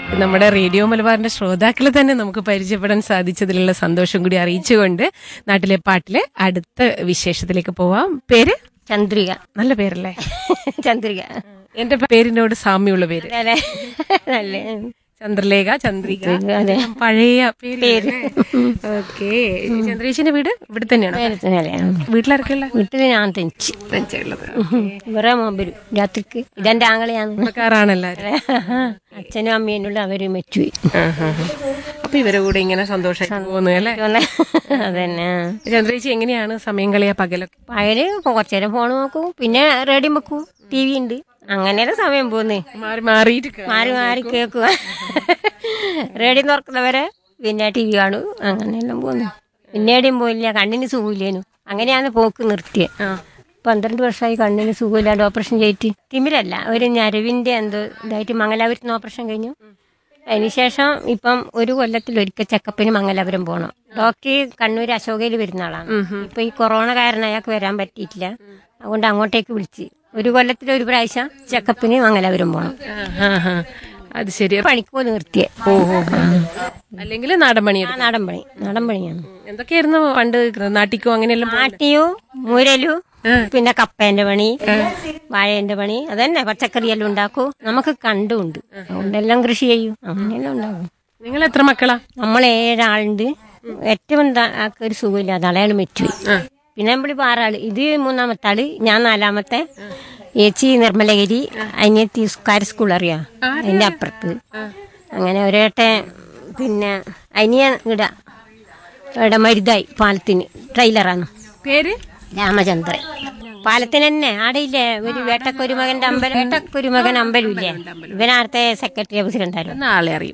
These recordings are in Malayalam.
നമ്മുടെ റേഡിയോ മലബാറിന്റെ ശ്രോതാക്കളെ തന്നെ നമുക്ക് പരിചയപ്പെടാൻ സാധിച്ചതിലുള്ള സന്തോഷം കൂടി അറിയിച്ചുകൊണ്ട് നാട്ടിലെ പാട്ടിലെ അടുത്ത വിശേഷത്തിലേക്ക് പോവാം പേര് ചന്ദ്രിക നല്ല പേരല്ലേ ചന്ദ്രിക എന്റെ പേരിനോട് സാമ്യമുള്ള പേര് അല്ലേ നല്ല ചന്ദ്രലേഖ ചന്ദ്രിക അതെ പഴയ പേര് ഓക്കെ ചന്ദ്രേശിന്റെ വീട് ഇവിടെ തന്നെയാണോ പേരത്തിനല്ലേ വീട്ടിലാർക്കുള്ള വീട്ടിൽ ഞാൻ തെഞ്ച് തനിച്ചുള്ളത് വേറെ വരും രാത്രിക്ക് ഇതെന്റെ ആങ്ങളെയാണ് കാറാണെല്ലാരും അച്ഛനും അമ്മേനുള്ള അവര് മെച്ചുപോയി അപ്പൊ ഇവരെ കൂടെ ഇങ്ങനെ സന്തോഷമായിട്ട് പോകുന്നു അല്ലേ അതന്നെ ചന്ദ്രേച്ചി എങ്ങനെയാണ് സമയം കളിയാ പകലൊക്കെ പകല് കുറച്ചു നേരം ഫോൺ നോക്കും പിന്നെ റേഡിയോ വെക്കും ടി വി ഉണ്ട് അങ്ങനെയല്ല സമയം പോകുന്നേ മാറി മാറിയിട്ട് ക- മാറി മാറി കേൾക്കുക റേഡിയോ തുറക്കുന്നവരെ പിന്നെ ടി വി കാണും അങ്ങനെയെല്ലാം പോകുന്നു പിന്നെ എവിടെയും പോയില്ല കണ്ണിന് സുഖമില്ലേനു അങ്ങനെയാണ് പോക്ക് നിർത്തിയത് ആ. പന്ത്രണ്ട് വർഷമായി കണ്ണിന് സുഖമില്ലാണ്ട് ഓപ്പറേഷൻ ചെയ്തിട്ട് തിമിരല്ല ഒരു ഞരവിന്റെ എന്തോ ഇതായിട്ട് മംഗലാപുരത്ത് നിന്ന് ഓപ്പറേഷൻ കഴിഞ്ഞു അതിനുശേഷം ഇപ്പം ഒരു കൊല്ലത്തിൽ ഒരിക്കൽ ചെക്കപ്പിന് മംഗലാപുരം പോകണം ഡോക്ടർ കണ്ണൂർ അശോകയിൽ വരുന്ന ആളാണ് ഇപ്പൊ ഈ കൊറോണ കാരണം അയാൾക്ക് വരാൻ പറ്റിയിട്ടില്ല അതുകൊണ്ട് അങ്ങോട്ടേക്ക് വിളിച്ച് ഒരു കൊല്ലത്തിൽ ഒരു പ്രാവശ്യം ചെക്കപ്പിന് മംഗലാപുരം പോകണം ആ, ആ. അത് ശരി പണിക്ക് പോലും നിർത്തിയേ അല്ലെങ്കിൽ നാടൻ പണി ആ നാടൻ പണി നാടൻ പണിയാണ് എന്തൊക്കെയായിരുന്നു പണ്ട് നാട്ടിക്കോ അങ്ങനെയെല്ലാം പോ- ആട്ടിയും മുരലും പിന്നെ കപ്പേന്റെ പണി വാഴേന്റെ പണി അതന്നെ പച്ചക്കറിയെല്ലാം ഉണ്ടാക്കൂ നമുക്ക് കണ്ടുണ്ട് അതുകൊണ്ടെല്ലാം കൃഷി ചെയ്യും അങ്ങനെയെല്ലാം ഉണ്ടാക്കും നിങ്ങൾ എത്ര മക്കളാ നമ്മൾ ഏഴാളുണ്ട് ഏറ്റവും താ- ആൾക്ക് ഒരു സുഖമില്ലാതെ അളയാൾ മെറ്റുപോയി പിന്നെ നമ്മൾ ആറാള് ഇത് മൂന്നാമത്തെ ആള് ഞാൻ നാലാമത്തെ ഏച്ചി നിർമ്മലഗിരി അനിയത്തി സ്കാർ സ്കൂൾ അറിയാം അതിന്റെ അപ്പുറത്ത് അങ്ങനെ ഒരേട്ടെ പിന്നെ അനിയ ഇട ഇവിടെ മരുതായി പാലത്തിന് ട്രെയിലറാണ് പേര് രാമചന്ദ്രൻ പാലത്തിന് തന്നെ ആടെയില്ലേ ഒരു വേട്ടക്കൊരു മകന്റെ അമ്പലം വേട്ടക്കൊരു മകൻ അമ്പലം ഇല്ലേ ഇവനാടത്തെ സെക്രട്ടറി പ്രസിഡന്റായിരുന്നു എന്ന ആളെ അറിയും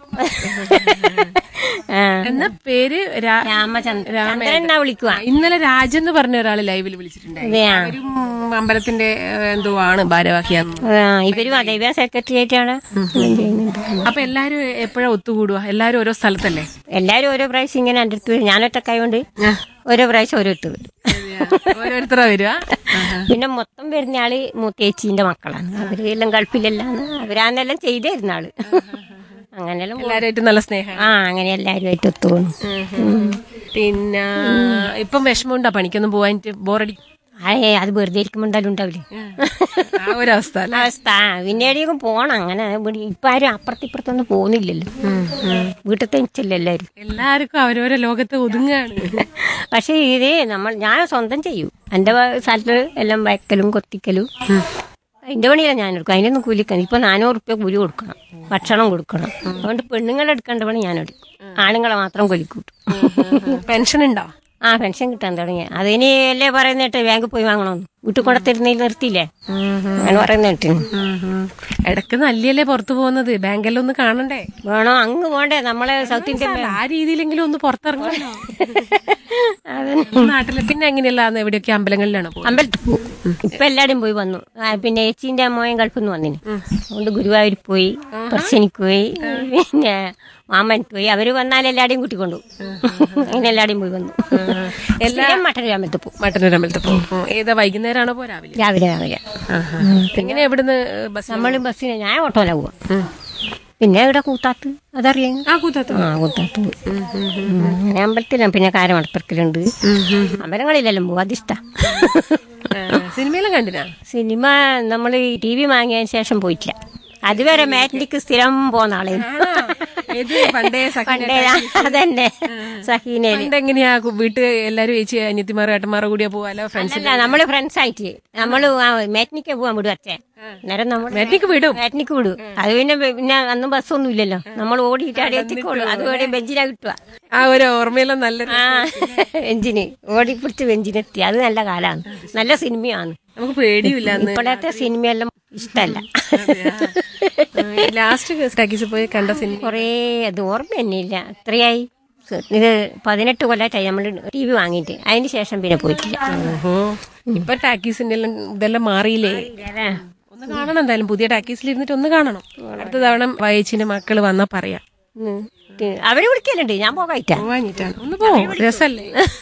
ആ. എന്ന പേര് രാ- രാമചന്ദ്രൻ ചന്ദ്രൻ എന്നാ വിളിക്കുക ഇന്നലെ രാജൻ എന്ന് പറഞ്ഞ ഒരാള് ലൈവിൽ വിളിച്ചിട്ടുണ്ടായി അതെയാ അവരും അമ്പലത്തിന്റെ ഏഹ്, എന്തോ ആണ് ഭാരവാഹിയാന്ന് ആ, ഇവരും അതെ ഇവ സെക്രട്ടറി ആയിട്ടാണ് ചെയ്യുന്നുണ്ട് അപ്പൊ എല്ലാരും എപ്പോഴാ ഒത്തുകൂടുക എല്ലാരും ഓരോ സ്ഥലത്തല്ലേ എല്ലാരും ഓരോ പ്രാവശ്യം ഇങ്ങനെ എൻ്റെ അടുത്ത് വരും ഞാൻ ഒറ്റക്കായോണ്ട് ഓരോ പ്രാവശ്യം ഓരോരുത്തർ വരും ഓരോരുത്തരാ വരിക പിന്നെ മൊത്തം വരുന്ന ആള് മൂത്തേച്ചീന്റെ മക്കളാണ് അവര് എല്ലാം ഗൾഫിലെല്ലാം അവരാന്നെല്ലാം ചെയ്തു തരുന്ന ആള് അങ്ങനെയെല്ലാം പോകും. എല്ലാരുമായിട്ട് നല്ല സ്നേഹം ആ അങ്ങനെ എല്ലാരുമായിട്ട് ഒത്തുപോകുന്നു പിന്നെ ഇപ്പം വിഷമമുണ്ടോ പണിക്കൊന്നും പോവാനിട്ട് ബോറടി അയേ അത് വെറുതെ ഇരിക്കുമ്പോൾ എന്തായാലും ഉണ്ടാവില്ലേ ആ ഒരു അവസ്ഥ അല്ലേ അവസ്ഥ പിന്നെ എവിടെയൊക്കെ പോണം അങ്ങനെ ഇവിടെ ഇപ്പൊ ആരും അപ്പുറത്തിപ്പുറത്തൊന്നും പോകുന്നില്ലല്ലോ വീട്ടിൽ തനിച്ചല്ലോ എല്ലാരും എല്ലാവർക്കും അവരവരെ ലോകത്ത് ഒതുങ്ങാണ് പക്ഷെ ഇത് നമ്മൾ ഞാൻ സ്വന്തം ചെയ്യും എന്റെ വ- സ്ഥലത്ത് എല്ലാം വയ്ക്കലും കൊത്തിക്കലും അതിന്റെ പണിയാണ് ഞാൻ എടുക്കും അതിനൊന്നും കൂലിക്കാൻ ഇപ്പൊ നാനൂറ് റുപ്യ കൂലി കൊടുക്കണം ഭക്ഷണം കൊടുക്കണം അതുകൊണ്ട് പെണ്ണുങ്ങളെ എടുക്കേണ്ട പണി ഞാൻ എടുക്കും ആണുങ്ങളെ മാത്രം കൊലിക്കൂട്ടും പെൻഷൻ ഉണ്ടോ ആ പെൻഷൻ കിട്ടാൻ തുടങ്ങി അതിന് അല്ലേ പറയുന്നിട്ട് ബാങ്കിൽ പോയി വാങ്ങണമെന്ന് വീട്ടിൽ കൊണ്ടത്തിരുന്നതിൽ നിർത്തിയില്ലേ അങ്ങനെ പറയുന്നിട്ട് ഇടക്ക് നല്ലിയല്ലേ പുറത്തു പോകുന്നത് ബാങ്കെല്ലാം ഒന്ന് കാണണ്ടേ വേണോ അങ്ങ് പോണ്ടേ നമ്മളെ സൗത്ത് ഇന്ത്യൻ ആ രീതിയിലെങ്കിലും ഒന്ന് പുറത്തിറങ്ങണോ അതന്നെ നാട്ടില് പിന്നെ എങ്ങനെയല്ല എവിടെയൊക്കെ അമ്പലങ്ങളിലാണോ പോകുന്നത് അമ്പലത്തിൽ പോകും ഇപ്പൊ എല്ലാരും പോയി വന്നു ആ, പിന്നെ ഏച്ചീന്റെ മോയൻ ഗൾഫിൽ നിന്ന് വന്നിന് അതുകൊണ്ട് ഗുരുവായൂർ പോയി പറശ്ശനിക്ക് പോയി പിന്നെ മാമനക്ക് പോയി അവര് വന്നാൽ എല്ലാടെയും കൂട്ടിക്കൊണ്ടു അങ്ങനെ എല്ലാടെയും പോയി വന്നു എല്ലാം മട്ടൻ രാമത്ത് പോകും മട്ടന്നൂർ അമ്പലത്തിൽ പോകും ഏതാ വൈകുന്നേരമാണോ പോ രാവിലെ രാവിലെ രാവിലെ എങ്ങനെ എവിടുന്ന് ബസ് നമ്മൾ ബസ്സിന് ഞാൻ ഓട്ടോല പോവാ പിന്നെ ഇവിടെ കൂത്താത്ത് അതറിയാം ആ കൂത്താത്ത ആ കൂത്താത്ത് പോയി ഉം, അങ്ങനെ അമ്പലത്തിലാണ് പിന്നെ കാരമടപ്പുറക്കലുണ്ട് അമ്പലങ്ങളിലെല്ലാം പോവും അതിഷ്ടാ സിനിമയെല്ലാം കണ്ടിനാ സിനിമ നമ്മൾ ടി വി വാങ്ങിയതിന് ശേഷം പോയിട്ടില്ല അതുവരെ മാറ്റിനിക്ക് സ്ഥിരം പോന്ന ആളെ ഏത് പണ്ടേ സഖി പണ്ടേ അതന്നെ സഹീനയില് പണ്ട് എങ്ങനെയാ കു- വീട്ട് എല്ലാരും ചേച്ചി അനിയത്തിമാരോ ഏട്ടന്മാരോ കൂടിയാ പോവാലോ ഫ്രണ്ട്സ് അല്ല നമ്മള് ഫ്രണ്ട്സ് ആയിട്ട് നമ്മള് മാറ്റിനിക്ക് പോവാൻ വിടും അച്ഛൻ അന്നേരം നമ്മൾ മാറ്റിനിക്ക് വിടും മാറ്റിനിക്ക് വിടും അത് പിന്നെ പിന്നെ അന്നും ബസ്സൊന്നും ഇല്ലല്ലോ നമ്മൾ ഓടിയിട്ട് അവിടെ എത്തിക്കോളൂ അത് ഓടി ബെഞ്ചിനാ കിട്ടുക ആ ഒരു ഓർമ്മയെല്ലാം നല്ല ആ ബെഞ്ചിന് ഓടിപ്പിടിച്ച് ബെഞ്ചിനെത്തി അത് നല്ല കാലാണ് നല്ല സിനിമയാണ് നമുക്ക് പേടിയില്ല അന്ന് ഇപ്പോഴത്തെ സിനിമയെല്ലാം ഇഷ്ടല്ല ലാസ്റ്റ് ടാക്കീസ് പോയി കണ്ട സിനിമ കുറേ അത് ഓർമ്മ തന്നെ ഇല്ല എത്രയായി ഇത് പതിനെട്ട് കൊല്ലമായിട്ടായി നമ്മൾ ടി വി വാങ്ങിയിട്ട് അതിന് ശേഷം പിന്നെ പോയിട്ടില്ല ഓഹോ ഇപ്പൊ ടാക്കീസിന്റെ എല്ലാം ഇതെല്ലാം മാറിയില്ലേ അല്ലേ? ഒന്ന് കാണണം എന്തായാലും പുതിയ ടാക്കീസിൽ ഇരുന്നിട്ട് ഒന്ന് കാണണം അടുത്ത തവണ വയച്ചിന്റെ മക്കള് വന്നാ പറയാ ഉം. അവര് വിളിക്കലുണ്ട് ഞാൻ പോകായിട്ടാ പോവാഞ്ഞിട്ടാണ് ഒന്ന് പോ രസല്ലേ